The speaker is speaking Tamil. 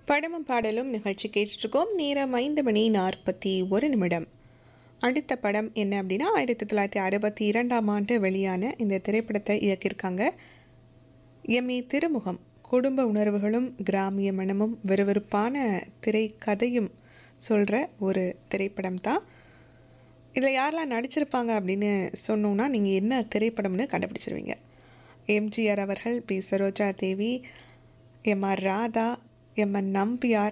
படமும் பாடலும் நிகழ்ச்சி கேட்டுட்ருக்கோம் நேரம் ஐந்து மணி நாற்பத்தி ஒரு நிமிடம் அடுத்த படம் என்ன அப்படின்னா ஆயிரத்தி தொள்ளாயிரத்தி அறுபத்தி இரண்டாம் ஆண்டு வெளியான இந்த திரைப்படத்தை இயக்கியிருக்காங்க எம்ஏ திருமுகம் குடும்ப உணர்வுகளும் கிராமிய மனமும் விறுவிறுப்பான திரைக்கதையும் சொல்கிற ஒரு திரைப்படம் தான் இதில் யாரெல்லாம் நடிச்சிருப்பாங்க அப்படின்னு சொன்னோன்னா நீங்கள் என்ன திரைப்படம்னு கண்டுபிடிச்சிருவீங்க எம்ஜிஆர் அவர்கள் பி சரோஜா தேவி எம் ஆர் ராதா எம் என் நம்பியார்